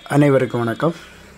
அனைவருக்கும் வணக்கம்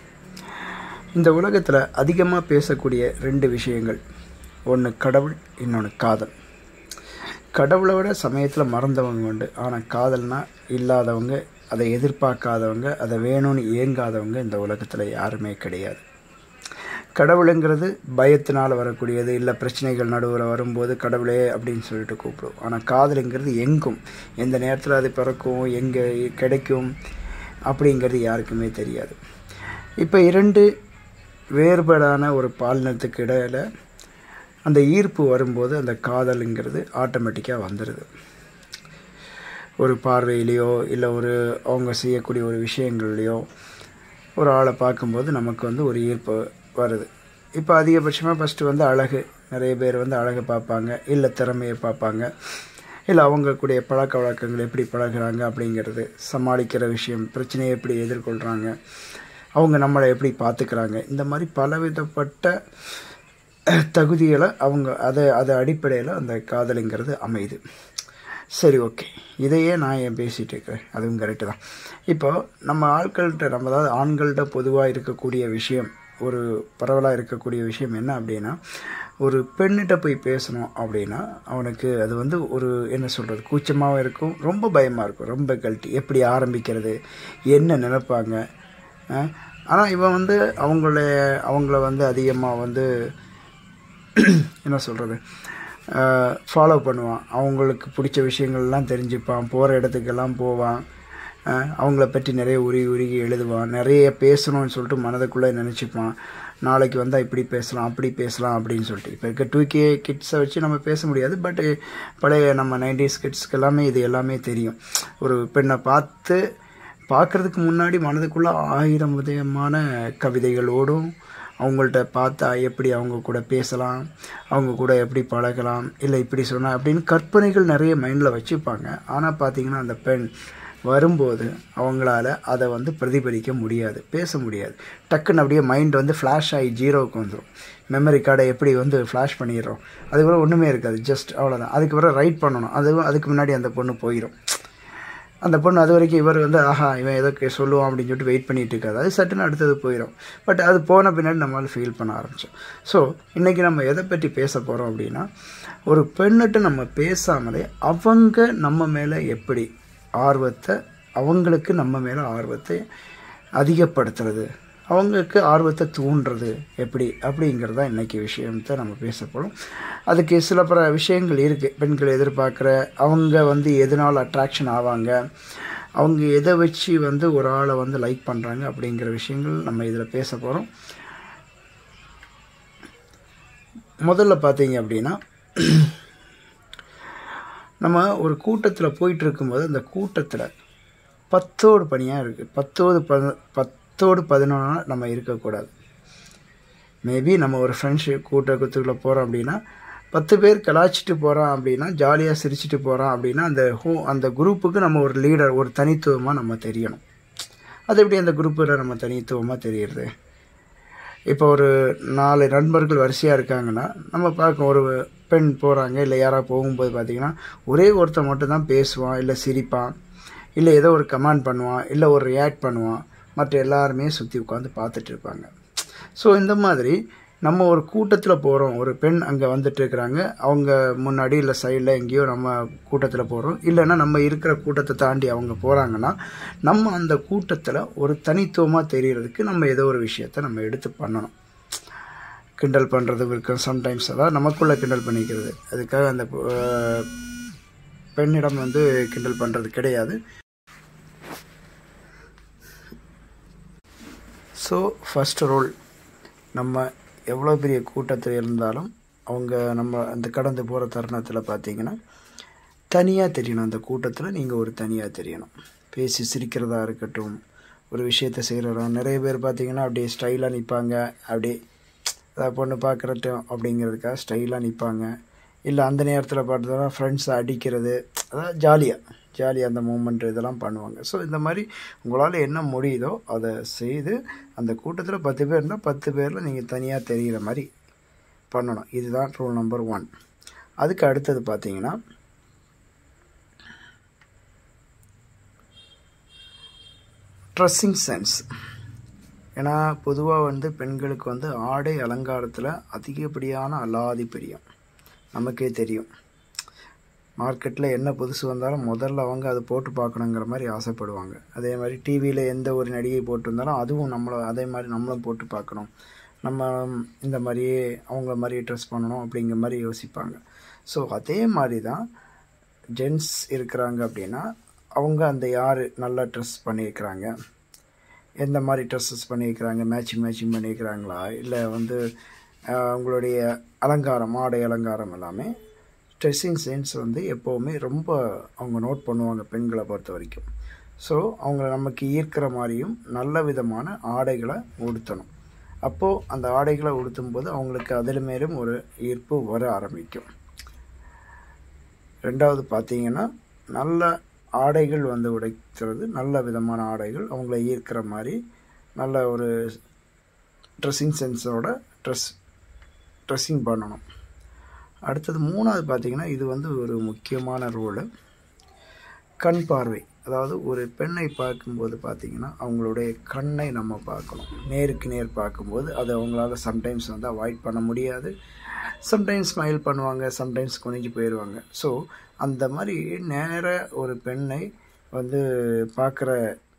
இந்த உலகத்தில் அதிகமாக பேசக்கூடிய ரெண்டு விஷயங்கள் ஒன்று கடவுள் இன்னொன்று காதல் கடவுளை விட சமயத்தில் மறந்தவங்க உண்டு ஆனால் காதல்னா இல்லாதவங்க அதை எதிர்பார்க்காதவங்க அதை வேணும்னு ஏங்காதவங்க இந்த உலகத்தில் யாருமே கிடையாது கடவுளுங்கிறது பயத்தினால் வரக்கூடியது இல்லை பிரச்சனைகள் நடுவில் வரும்போது கடவுளே அப்படின்னு சொல்லிட்டு கூப்பிடுவோம் ஆனால் காதலுங்கிறது எங்கும் எந்த நேரத்தில் அது பிறக்கும் எங்கே கிடைக்கும் அப்படிங்கிறது யாருக்குமே தெரியாது இப்போ இரண்டு வேறுபாடான ஒரு பாலினத்துக்கு இடையில் அந்த ஈர்ப்பு வரும்போது அந்த காதலுங்கிறது ஆட்டோமேட்டிக்காக வந்துடுது ஒரு பார்வையிலையோ இல்லை ஒரு அவங்க செய்யக்கூடிய ஒரு விஷயங்கள்லையோ ஒரு ஆளை பார்க்கும்போது நமக்கு வந்து ஒரு ஈர்ப்பு வருது இப்போ அதிகபட்சமாக ஃபஸ்ட்டு வந்து அழகு நிறைய பேர் வந்து அழகை பார்ப்பாங்க இல்லை திறமையை பார்ப்பாங்க இல்லை அவங்க கூடிய பழக்க வழக்கங்கள் எப்படி பழகுறாங்க அப்படிங்கிறது சமாளிக்கிற விஷயம் பிரச்சனையை எப்படி எதிர்கொள்கிறாங்க அவங்க நம்மளை எப்படி பார்த்துக்கிறாங்க இந்த மாதிரி பலவிதப்பட்ட தகுதிகளை அவங்க அதை அதை அடிப்படையில் அந்த காதலுங்கிறது அமையுது சரி ஓகே இதையே நான் ஏன் பேசிகிட்டு இருக்கிறேன் அதுவும் கரெக்டு தான் இப்போ நம்ம ஆட்கள்கிட்ட நம்ம அதாவது ஆண்கள்கிட்ட பொதுவாக இருக்கக்கூடிய விஷயம் ஒரு பரவலாக இருக்கக்கூடிய விஷயம் என்ன அப்படின்னா ஒரு பெண்ணிட்ட போய் பேசணும் அப்படின்னா அவனுக்கு அது வந்து ஒரு என்ன சொல்கிறது கூச்சமாகவும் இருக்கும் ரொம்ப பயமாக இருக்கும் ரொம்ப கழட்டி எப்படி ஆரம்பிக்கிறது என்ன நினைப்பாங்க ஆனால் இவன் வந்து அவங்கள அவங்கள வந்து அதிகமாக வந்து என்ன சொல்கிறது ஃபாலோ பண்ணுவான் அவங்களுக்கு பிடிச்ச விஷயங்கள்லாம் தெரிஞ்சுப்பான் போகிற இடத்துக்கெல்லாம் போவான் அவங்கள பற்றி நிறைய உருகி உருகி எழுதுவான் நிறைய பேசணும்னு சொல்லிட்டு மனதுக்குள்ளே நினச்சிப்பான் நாளைக்கு வந்தால் இப்படி பேசலாம் அப்படி பேசலாம் அப்படின்னு சொல்லிட்டு இப்போ இருக்க டூ கே கிட்ஸை வச்சு நம்ம பேச முடியாது பட் பழைய நம்ம நைன்டிஸ் கிட்ஸ்க்கு எல்லாமே இது எல்லாமே தெரியும் ஒரு பெண்ணை பார்த்து பார்க்குறதுக்கு முன்னாடி மனதுக்குள்ளே ஆயிரம் விதமான கவிதைகள் ஓடும் அவங்கள்ட்ட பார்த்தா எப்படி அவங்க கூட பேசலாம் அவங்க கூட எப்படி பழகலாம் இல்லை இப்படி சொன்னால் அப்படின்னு கற்பனைகள் நிறைய மைண்டில் வச்சுப்பாங்க ஆனால் பார்த்தீங்கன்னா அந்த பெண் வரும்போது அவங்களால அதை வந்து பிரதிபலிக்க முடியாது பேச முடியாது டக்குன்னு அப்படியே மைண்ட் வந்து ஃப்ளாஷ் ஆகி ஜீரோவுக்கு வந்துடும் மெமரி கார்டை எப்படி வந்து ஃப்ளாஷ் பண்ணிடுறோம் அதுக்கப்புறம் ஒன்றுமே இருக்காது ஜஸ்ட் அவ்வளோதான் அதுக்கப்புறம் ரைட் பண்ணணும் அதுவும் அதுக்கு முன்னாடி அந்த பொண்ணு போயிடும் அந்த பொண்ணு அது வரைக்கும் இவர் வந்து ஆஹா இவன் ஏதோ சொல்லுவான் அப்படின்னு சொல்லிட்டு வெயிட் பண்ணிட்டு இருக்காது அது சட்டுன்னு அடுத்தது போயிடும் பட் அது போன பின்னாடி நம்மளால் ஃபீல் பண்ண ஆரம்பித்தோம் ஸோ இன்றைக்கி நம்ம எதை பற்றி பேச போகிறோம் அப்படின்னா ஒரு பெண்ணிட்ட நம்ம பேசாமலே அவங்க நம்ம மேலே எப்படி ஆர்வத்தை அவங்களுக்கு நம்ம மேலே ஆர்வத்தை அதிகப்படுத்துறது அவங்களுக்கு ஆர்வத்தை தூண்டுறது எப்படி அப்படிங்கிறதா இன்றைக்கி விஷயத்தை நம்ம பேச போகிறோம் அதுக்கு சில பல விஷயங்கள் இருக்குது பெண்கள் எதிர்பார்க்குற அவங்க வந்து எதனால் அட்ராக்ஷன் ஆவாங்க அவங்க எதை வச்சு வந்து ஒரு ஆளை வந்து லைக் பண்ணுறாங்க அப்படிங்கிற விஷயங்கள் நம்ம இதில் பேச போகிறோம் முதல்ல பார்த்தீங்க அப்படின்னா நம்ம ஒரு கூட்டத்தில் போயிட்டு இருக்கும்போது அந்த கூட்டத்தில் பத்தோடு பணியாக இருக்குது பத்தோடு பத பத்தோடு பதினொன்னா நம்ம இருக்கக்கூடாது மேபி நம்ம ஒரு ஃப்ரெண்ட்ஷிப் கூட்டத்துக்குள்ளே போகிறோம் அப்படின்னா பத்து பேர் கலாச்சிட்டு போகிறோம் அப்படின்னா ஜாலியாக சிரிச்சிட்டு போகிறோம் அப்படின்னா அந்த ஹோ அந்த குரூப்புக்கு நம்ம ஒரு லீடர் ஒரு தனித்துவமாக நம்ம தெரியணும் அது எப்படி அந்த குரூப்பில் நம்ம தனித்துவமாக தெரியுறது இப்போ ஒரு நாலு நண்பர்கள் வரிசையாக இருக்காங்கன்னா நம்ம பார்க்க ஒரு பெண் போகிறாங்க இல்லை யாராவது போகும்போது பார்த்திங்கன்னா ஒரே ஒருத்தன் மட்டும் தான் பேசுவான் இல்லை சிரிப்பான் இல்லை ஏதோ ஒரு கமெண்ட் பண்ணுவான் இல்லை ஒரு ரியாக்ட் பண்ணுவான் மற்ற எல்லாருமே சுற்றி உட்காந்து பார்த்துட்டு இருப்பாங்க ஸோ இந்த மாதிரி நம்ம ஒரு கூட்டத்தில் போகிறோம் ஒரு பெண் அங்கே வந்துட்டு இருக்கிறாங்க அவங்க முன்னாடி இல்லை சைடில் எங்கேயோ நம்ம கூட்டத்தில் போகிறோம் இல்லைன்னா நம்ம இருக்கிற கூட்டத்தை தாண்டி அவங்க போகிறாங்கன்னா நம்ம அந்த கூட்டத்தில் ஒரு தனித்துவமாக தெரிகிறதுக்கு நம்ம ஏதோ ஒரு விஷயத்த நம்ம எடுத்து பண்ணணும் கிண்டல் பண்ணுறது இருக்கும் சம்டைம்ஸ் அதாவது நமக்குள்ளே கிண்டல் பண்ணிக்கிறது அதுக்காக அந்த பெண்ணிடம் வந்து கிண்டல் பண்ணுறது கிடையாது ஸோ ஃபஸ்ட் ரோல் நம்ம எவ்வளோ பெரிய கூட்டத்தில் இருந்தாலும் அவங்க நம்ம அந்த கடந்து போகிற தருணத்தில் பார்த்தீங்கன்னா தனியாக தெரியணும் அந்த கூட்டத்தில் நீங்கள் ஒரு தனியாக தெரியணும் பேசி சிரிக்கிறதா இருக்கட்டும் ஒரு விஷயத்தை செய்கிறதா நிறைய பேர் பார்த்தீங்கன்னா அப்படியே ஸ்டைலாக நிற்பாங்க அப்படியே அதாவது பொண்ணு பார்க்குறட்டும் அப்படிங்கிறதுக்காக ஸ்டைலாக நிற்பாங்க இல்லை அந்த நேரத்தில் பார்த்தோன்னா ஃப்ரெண்ட்ஸை அடிக்கிறது அதாவது ஜாலியாக ஜாலியாக அந்த மூமெண்ட் இதெல்லாம் பண்ணுவாங்க ஸோ இந்த மாதிரி உங்களால் என்ன முடியுதோ அதை செய்து அந்த கூட்டத்தில் பத்து பேர் இருந்தால் பத்து பேரில் நீங்கள் தனியாக தெரிகிற மாதிரி பண்ணணும் இதுதான் ரூல் நம்பர் ஒன் அதுக்கு அடுத்தது பார்த்தீங்கன்னா ட்ரெஸ்ஸிங் சென்ஸ் ஏன்னா பொதுவாக வந்து பெண்களுக்கு வந்து ஆடை அலங்காரத்தில் அதிகப்படியான அலாதி பிரியம் நமக்கே தெரியும் மார்க்கெட்டில் என்ன புதுசு வந்தாலும் முதல்ல அவங்க அதை போட்டு பார்க்கணுங்கிற மாதிரி ஆசைப்படுவாங்க அதே மாதிரி டிவியில் எந்த ஒரு நடிகை போட்டிருந்தாலும் அதுவும் நம்மளை அதே மாதிரி நம்மளும் போட்டு பார்க்கணும் நம்ம இந்த மாதிரியே அவங்கள மாதிரியே ட்ரெஸ் பண்ணணும் அப்படிங்கிற மாதிரி யோசிப்பாங்க ஸோ அதே மாதிரி தான் ஜென்ஸ் இருக்கிறாங்க அப்படின்னா அவங்க அந்த யார் நல்லா ட்ரெஸ் பண்ணியிருக்கிறாங்க எந்த மாதிரி ட்ரெஸ்ஸஸ் பண்ணியிருக்கிறாங்க மேட்சிங் மேட்சிங் பண்ணியிருக்கிறாங்களா இல்லை வந்து அவங்களுடைய அலங்காரம் ஆடை அலங்காரம் எல்லாமே ட்ரெஸ்ஸிங் சென்ஸ் வந்து எப்போவுமே ரொம்ப அவங்க நோட் பண்ணுவாங்க பெண்களை பொறுத்த வரைக்கும் ஸோ அவங்கள நமக்கு ஈர்க்கிற மாதிரியும் நல்ல விதமான ஆடைகளை உடுத்தணும் அப்போது அந்த ஆடைகளை உடுத்தும் போது அவங்களுக்கு அதில் மேலும் ஒரு ஈர்ப்பு வர ஆரம்பிக்கும் ரெண்டாவது பார்த்தீங்கன்னா நல்ல ஆடைகள் வந்து உடைக்கிறது நல்ல விதமான ஆடைகள் அவங்கள ஈர்க்கிற மாதிரி நல்ல ஒரு ட்ரெஸ்ஸிங் சென்ஸோட ட்ரெஸ் ட்ரெஸ்ஸிங் பண்ணணும் அடுத்தது மூணாவது பார்த்திங்கன்னா இது வந்து ஒரு முக்கியமான ரோலு கண் பார்வை அதாவது ஒரு பெண்ணை பார்க்கும்போது பார்த்திங்கன்னா அவங்களுடைய கண்ணை நம்ம பார்க்கணும் நேருக்கு நேர் பார்க்கும்போது அது அவங்களால சம்டைம்ஸ் வந்து அவாய்ட் பண்ண முடியாது சம்டைம்ஸ் ஸ்மைல் பண்ணுவாங்க சம்டைம்ஸ் குனிஞ்சு போயிடுவாங்க ஸோ அந்த மாதிரி நேர ஒரு பெண்ணை வந்து பார்க்குற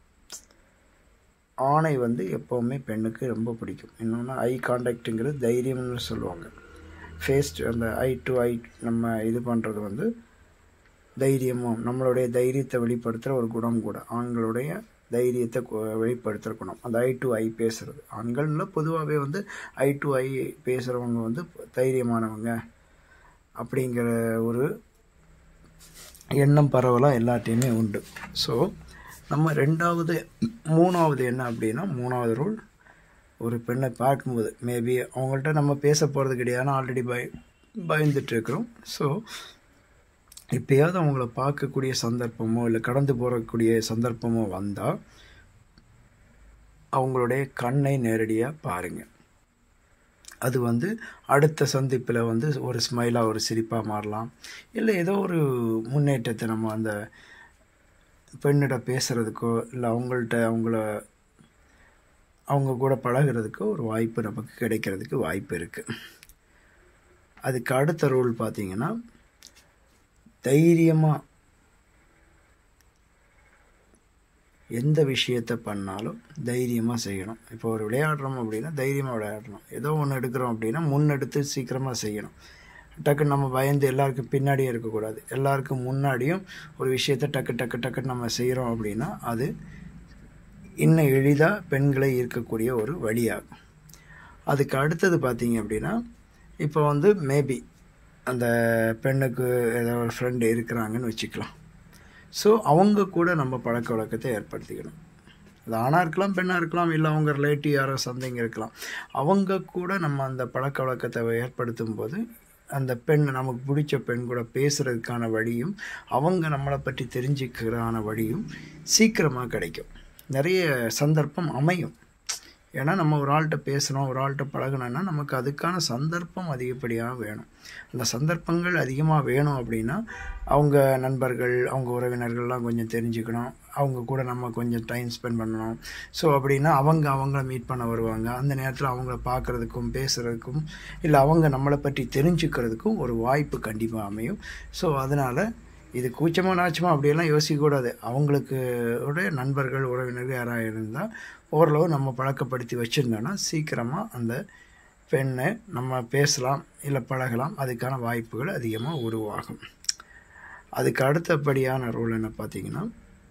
ஆணை வந்து எப்போவுமே பெண்ணுக்கு ரொம்ப பிடிக்கும் இன்னொன்று ஐ கான்டாக்டுங்கிறது தைரியம்னு சொல்லுவாங்க ஃபேஸ்ட் அந்த ஐ டு ஐ நம்ம இது பண்ணுறது வந்து தைரியமும் நம்மளுடைய தைரியத்தை வெளிப்படுத்துகிற ஒரு குணம் கூட ஆண்களுடைய தைரியத்தை வெளிப்படுத்துகிற குணம் அந்த ஐ டு ஐ பேசுகிறது ஆண்கள்ல பொதுவாகவே வந்து ஐ டு ஐ பேசுகிறவங்க வந்து தைரியமானவங்க அப்படிங்கிற ஒரு எண்ணம் பரவலாக எல்லாத்தையுமே உண்டு ஸோ நம்ம ரெண்டாவது மூணாவது என்ன அப்படின்னா மூணாவது ரூல் ஒரு பெண்ணை பார்க்கும்போது மேபி அவங்கள்ட்ட நம்ம பேச போகிறது கிடையாது ஆல்ரெடி பய பயந்துட்டு இருக்கிறோம் ஸோ எப்பயாவது அவங்கள பார்க்கக்கூடிய சந்தர்ப்பமோ இல்லை கடந்து போகக்கூடிய சந்தர்ப்பமோ வந்தால் அவங்களுடைய கண்ணை நேரடியாக பாருங்கள் அது வந்து அடுத்த சந்திப்பில் வந்து ஒரு ஸ்மைலாக ஒரு சிரிப்பாக மாறலாம் இல்லை ஏதோ ஒரு முன்னேற்றத்தை நம்ம அந்த பெண்ணிட பேசுகிறதுக்கோ இல்லை அவங்கள்ட்ட அவங்கள அவங்க கூட பழகிறதுக்கோ ஒரு வாய்ப்பு நமக்கு கிடைக்கிறதுக்கு வாய்ப்பு இருக்குது அதுக்கு அடுத்த ரோல் பார்த்திங்கன்னா தைரியமாக எந்த விஷயத்தை பண்ணாலும் தைரியமாக செய்யணும் இப்போ ஒரு விளையாடுறோம் அப்படின்னா தைரியமாக விளையாடணும் ஏதோ ஒன்று எடுக்கிறோம் அப்படின்னா முன்னெடுத்து சீக்கிரமாக செய்யணும் டக்குன்னு நம்ம பயந்து எல்லாருக்கும் பின்னாடியே இருக்கக்கூடாது எல்லாருக்கும் முன்னாடியும் ஒரு விஷயத்த டக்கு டக்கு டக்குன்னு நம்ம செய்கிறோம் அப்படின்னா அது இன்னும் எளிதாக பெண்களை ஈர்க்கக்கூடிய ஒரு வழியாகும் அதுக்கு அடுத்தது பார்த்தீங்க அப்படின்னா இப்போ வந்து மேபி அந்த பெண்ணுக்கு ஏதோ ஒரு ஃப்ரெண்டு இருக்கிறாங்கன்னு வச்சுக்கலாம் ஸோ அவங்க கூட நம்ம பழக்க வழக்கத்தை ஏற்படுத்திக்கணும் அது ஆணாக இருக்கலாம் பெண்ணாக இருக்கலாம் இல்லை அவங்க ரிலேட்டிவ் யாரோ சந்தைங்க இருக்கலாம் அவங்க கூட நம்ம அந்த பழக்க வழக்கத்தை ஏற்படுத்தும் போது அந்த பெண் நமக்கு பிடிச்ச பெண் கூட பேசுகிறதுக்கான வழியும் அவங்க நம்மளை பற்றி தெரிஞ்சுக்கிறான வழியும் சீக்கிரமாக கிடைக்கும் நிறைய சந்தர்ப்பம் அமையும் ஏன்னா நம்ம ஒரு ஆள்கிட்ட பேசுகிறோம் ஒரு ஆள்கிட்ட பழகணும்னா நமக்கு அதுக்கான சந்தர்ப்பம் அதிகப்படியாக வேணும் அந்த சந்தர்ப்பங்கள் அதிகமாக வேணும் அப்படின்னா அவங்க நண்பர்கள் அவங்க உறவினர்கள்லாம் கொஞ்சம் தெரிஞ்சுக்கணும் அவங்க கூட நம்ம கொஞ்சம் டைம் ஸ்பெண்ட் பண்ணணும் ஸோ அப்படின்னா அவங்க அவங்கள மீட் பண்ண வருவாங்க அந்த நேரத்தில் அவங்கள பார்க்குறதுக்கும் பேசுகிறதுக்கும் இல்லை அவங்க நம்மளை பற்றி தெரிஞ்சுக்கிறதுக்கும் ஒரு வாய்ப்பு கண்டிப்பாக அமையும் ஸோ அதனால் இது கூச்சமாக நாச்சமா அப்படியெல்லாம் யோசிக்கக்கூடாது அவங்களுக்கு உடைய நண்பர்கள் உறவினர்கள் யாராக இருந்தால் ஓரளவு நம்ம பழக்கப்படுத்தி வச்சுருந்தோன்னா சீக்கிரமாக அந்த பெண்ணை நம்ம பேசலாம் இல்லை பழகலாம் அதுக்கான வாய்ப்புகள் அதிகமாக உருவாகும் அதுக்கு அடுத்தபடியான ரோல் என்ன பார்த்தீங்கன்னா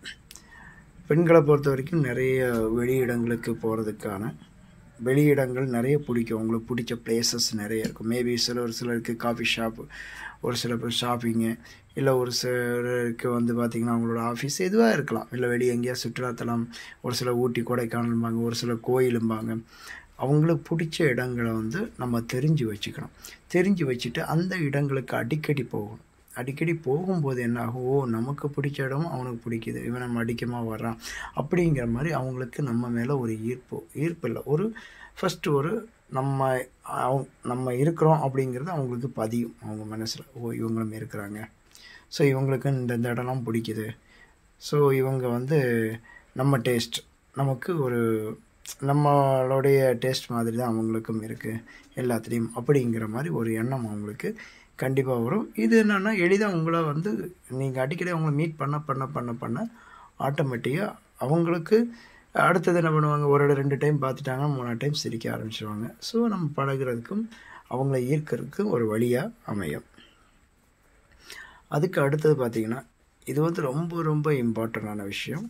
பெண்களை பொறுத்த வரைக்கும் நிறைய வெளியிடங்களுக்கு போகிறதுக்கான வெளியிடங்கள் நிறைய பிடிக்கும் உங்களுக்கு பிடிச்ச பிளேசஸ் நிறைய இருக்கும் மேபி சில ஒரு சிலருக்கு காஃபி ஷாப்பு ஒரு சில பேர் ஷாப்பிங்கு இல்லை ஒரு சிலருக்கு வந்து பார்த்திங்கன்னா அவங்களோட ஆஃபீஸ் எதுவாக இருக்கலாம் இல்லை வெளியே எங்கேயா சுற்றுலாத்தலம் ஒரு சில ஊட்டி கொடைக்கானல்பாங்க ஒரு சில கோயிலும்பாங்க அவங்களுக்கு பிடிச்ச இடங்களை வந்து நம்ம தெரிஞ்சு வச்சுக்கணும் தெரிஞ்சு வச்சுட்டு அந்த இடங்களுக்கு அடிக்கடி போகணும் அடிக்கடி போகும்போது என்ன ஆகும் ஓ நமக்கு பிடிச்ச இடமும் அவனுக்கு பிடிக்குது இவன் நம்ம அடிக்கமாக வர்றான் அப்படிங்கிற மாதிரி அவங்களுக்கு நம்ம மேலே ஒரு ஈர்ப்பு ஈர்ப்பு இல்லை ஒரு ஃபஸ்ட்டு ஒரு நம்ம அவங்க நம்ம இருக்கிறோம் அப்படிங்கிறது அவங்களுக்கு பதியும் அவங்க மனசில் ஓ இவங்களும் இருக்கிறாங்க ஸோ இவங்களுக்கு இந்த இந்த இடம்லாம் பிடிக்குது ஸோ இவங்க வந்து நம்ம டேஸ்ட் நமக்கு ஒரு நம்மளுடைய டேஸ்ட் மாதிரி தான் அவங்களுக்கும் இருக்குது எல்லாத்துலேயும் அப்படிங்கிற மாதிரி ஒரு எண்ணம் அவங்களுக்கு கண்டிப்பாக வரும் இது என்னென்னா எளிதாக உங்களை வந்து நீங்கள் அடிக்கடி அவங்கள மீட் பண்ண பண்ண பண்ண பண்ண ஆட்டோமேட்டிக்காக அவங்களுக்கு அடுத்தது என்ன பண்ணுவாங்க ஒரு இடம் ரெண்டு டைம் பார்த்துட்டாங்க மூணாவது டைம் சிரிக்க ஆரம்பிச்சிருவாங்க ஸோ நம்ம பழகுறதுக்கும் அவங்கள ஈர்க்கிறதுக்கு ஒரு வழியாக அமையும் அதுக்கு அடுத்தது பார்த்திங்கன்னா இது வந்து ரொம்ப ரொம்ப இம்பார்ட்டண்டான விஷயம்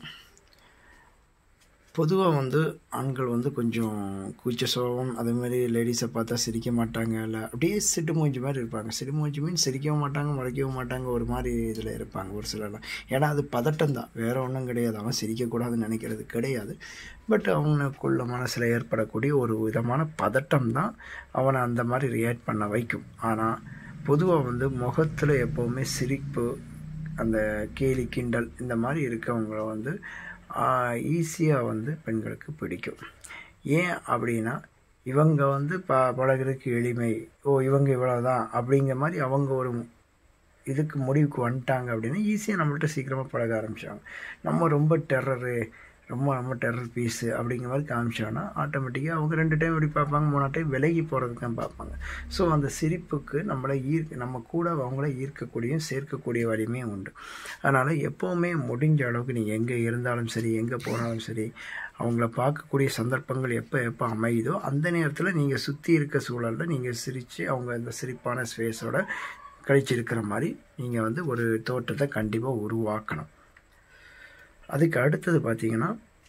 பொதுவாக வந்து ஆண்கள் வந்து கொஞ்சம் கூச்ச சோகம் அதே மாதிரி லேடிஸை பார்த்தா சிரிக்க மாட்டாங்க இல்லை அப்படியே சிட்டு மூஞ்சி மாதிரி இருப்பாங்க சிட்டு மூஞ்சி மீன் சிரிக்கவும் மாட்டாங்க முறைக்கவும் மாட்டாங்க ஒரு மாதிரி இதில் இருப்பாங்க ஒரு சிலர்லாம் ஏன்னா அது பதட்டம் தான் வேறு ஒன்றும் கிடையாது அவன் சிரிக்கக்கூடாதுன்னு நினைக்கிறது கிடையாது பட் அவனுக்குள்ள மனசில் ஏற்படக்கூடிய ஒரு விதமான பதட்டம் தான் அவனை அந்த மாதிரி ரியாக்ட் பண்ண வைக்கும் ஆனால் பொதுவாக வந்து முகத்தில் எப்போவுமே சிரிப்பு அந்த கேலி கிண்டல் இந்த மாதிரி இருக்கவங்கள வந்து ஈஸியாக வந்து பெண்களுக்கு பிடிக்கும் ஏன் அப்படின்னா இவங்க வந்து ப பழகிறதுக்கு எளிமை ஓ இவங்க இவ்வளோதான் அப்படிங்கிற மாதிரி அவங்க ஒரு இதுக்கு முடிவுக்கு வந்துட்டாங்க அப்படின்னா ஈஸியாக நம்மள்ட்ட சீக்கிரமாக பழக ஆரம்பிச்சாங்க நம்ம ரொம்ப டெரரு ரொம்ப நம்ம டெரர் பீஸு அப்படிங்கிற மாதிரி காமிச்சோன்னா ஆட்டோமேட்டிக்காக அவங்க ரெண்டு டைம் இப்படி பார்ப்பாங்க மூணாவது டைம் விலகி போகிறதுக்கு தான் பார்ப்பாங்க ஸோ அந்த சிரிப்புக்கு நம்மளை ஈர்க்க நம்ம கூட அவங்கள ஈர்க்கக்கூடிய சேர்க்கக்கூடிய வலிமையும் உண்டு அதனால் எப்போவுமே முடிஞ்ச அளவுக்கு நீங்கள் எங்கே இருந்தாலும் சரி எங்கே போனாலும் சரி அவங்கள பார்க்கக்கூடிய சந்தர்ப்பங்கள் எப்போ எப்போ அமையுதோ அந்த நேரத்தில் நீங்கள் சுற்றி இருக்க சூழலில் நீங்கள் சிரித்து அவங்க இந்த சிரிப்பான ஸ்பேஸோட கழிச்சிருக்கிற மாதிரி நீங்கள் வந்து ஒரு தோட்டத்தை கண்டிப்பாக உருவாக்கணும் அதுக்கு அடுத்தது பார்த்தீங்கன்னா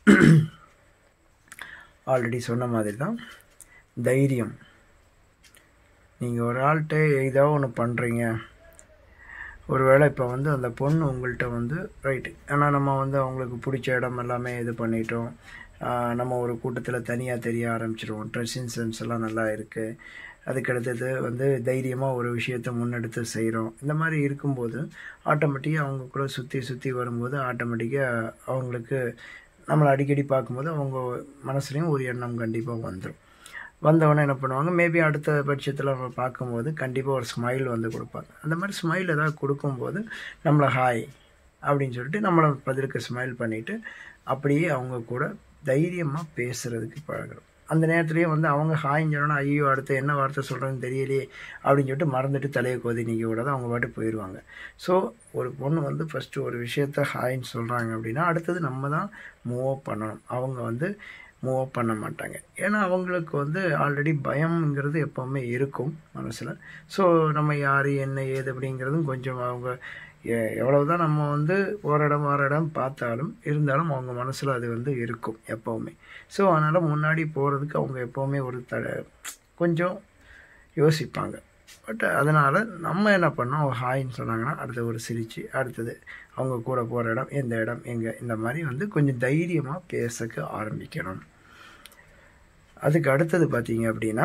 ஆல்ரெடி சொன்ன மாதிரி தான் தைரியம் நீங்கள் ஒரு ஆள்கிட்ட ஏதோ ஒன்று பண்ணுறீங்க ஒருவேளை இப்போ வந்து அந்த பொண்ணு உங்கள்கிட்ட வந்து ரைட்டு ஏன்னா நம்ம வந்து அவங்களுக்கு பிடிச்ச இடம் எல்லாமே இது பண்ணிட்டோம் நம்ம ஒரு கூட்டத்தில் தனியாக தெரிய ஆரம்பிச்சிருவோம் ட்ரெஸ்ஸிங் சென்ஸ் எல்லாம் நல்லா இருக்குது அதுக்கடுத்தது வந்து தைரியமாக ஒரு விஷயத்தை முன்னெடுத்து செய்கிறோம் இந்த மாதிரி இருக்கும்போது ஆட்டோமேட்டிக்காக அவங்க கூட சுற்றி சுற்றி வரும்போது ஆட்டோமேட்டிக்காக அவங்களுக்கு நம்மளை அடிக்கடி பார்க்கும்போது அவங்க மனசுலேயும் ஒரு எண்ணம் கண்டிப்பாக வந்துடும் வந்தவொடனே என்ன பண்ணுவாங்க மேபி அடுத்த பட்சத்தில் நம்ம பார்க்கும்போது கண்டிப்பாக ஒரு ஸ்மைல் வந்து கொடுப்பாங்க அந்த மாதிரி ஸ்மைல் ஏதாவது கொடுக்கும்போது நம்மளை ஹாய் அப்படின்னு சொல்லிட்டு நம்மளை பதிலுக்கு ஸ்மைல் பண்ணிவிட்டு அப்படியே அவங்க கூட தைரியமாக பேசுகிறதுக்கு பழகிறோம் அந்த நேரத்துலேயே வந்து அவங்க ஹாயின்னு சொன்னோன்னா ஐயோ அடுத்து என்ன வார்த்தை சொல்கிறேன்னு தெரியலையே அப்படின்னு சொல்லிட்டு மறந்துட்டு தலையை கோதி நிற்க விடாத அவங்க பாட்டு போயிடுவாங்க ஸோ ஒரு பொண்ணு வந்து ஃபஸ்ட்டு ஒரு விஷயத்த ஹாயின்னு சொல்கிறாங்க அப்படின்னா அடுத்தது நம்ம தான் மூவ் பண்ணணும் அவங்க வந்து மூவ் பண்ண மாட்டாங்க ஏன்னா அவங்களுக்கு வந்து ஆல்ரெடி பயம்ங்கிறது எப்போவுமே இருக்கும் மனசில் ஸோ நம்ம யார் என்ன ஏது அப்படிங்கிறதும் கொஞ்சம் அவங்க எவ்வளவு தான் நம்ம வந்து ஒரு இடம் ஒரு இடம் பார்த்தாலும் இருந்தாலும் அவங்க மனசில் அது வந்து இருக்கும் எப்போவுமே ஸோ அதனால் முன்னாடி போகிறதுக்கு அவங்க எப்போவுமே ஒரு த கொஞ்சம் யோசிப்பாங்க பட் அதனால் நம்ம என்ன பண்ணோம் அவங்க ஹாய்ன்னு சொன்னாங்கன்னா அடுத்து ஒரு சிரித்து அடுத்தது அவங்க கூட போகிற இடம் எந்த இடம் எங்கே இந்த மாதிரி வந்து கொஞ்சம் தைரியமாக பேசக்க ஆரம்பிக்கணும் அதுக்கு அடுத்தது பார்த்தீங்க அப்படின்னா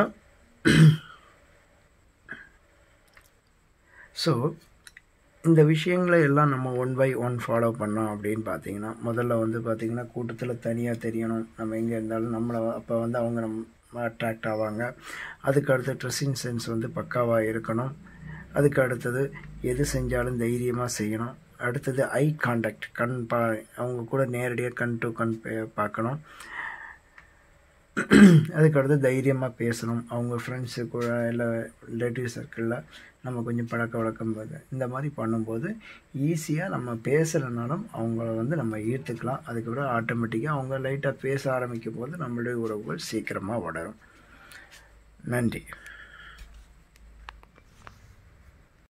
ஸோ இந்த விஷயங்களை எல்லாம் நம்ம ஒன் பை ஒன் ஃபாலோ பண்ணோம் அப்படின்னு பார்த்தீங்கன்னா முதல்ல வந்து பார்த்திங்கன்னா கூட்டத்தில் தனியாக தெரியணும் நம்ம எங்கே இருந்தாலும் நம்மளை அப்போ வந்து அவங்க நம்ம அட்ராக்ட் ஆவாங்க அதுக்கு அடுத்து ட்ரெஸ்ஸிங் சென்ஸ் வந்து பக்காவாக இருக்கணும் அதுக்கு அடுத்தது எது செஞ்சாலும் தைரியமாக செய்யணும் அடுத்தது ஐ கான்டாக்ட் கண் பா அவங்க கூட நேரடியாக கண் டு கண் பார்க்கணும் அதுக்கு அடுத்து தைரியமாக பேசணும் அவங்க ஃப்ரெண்ட்ஸு கூட இல்லை ரிலேட்டிவ் சர்க்கிளில் நம்ம கொஞ்சம் பழக்க வழக்கம் போது இந்த மாதிரி பண்ணும்போது ஈஸியாக நம்ம பேசுகிறனாலும் அவங்கள வந்து நம்ம ஈர்த்துக்கலாம் அதுக்கப்புறம் ஆட்டோமேட்டிக்காக அவங்க லைட்டாக பேச ஆரம்பிக்கும் போது நம்மளுடைய உறவுகள் சீக்கிரமாக வளரும் நன்றி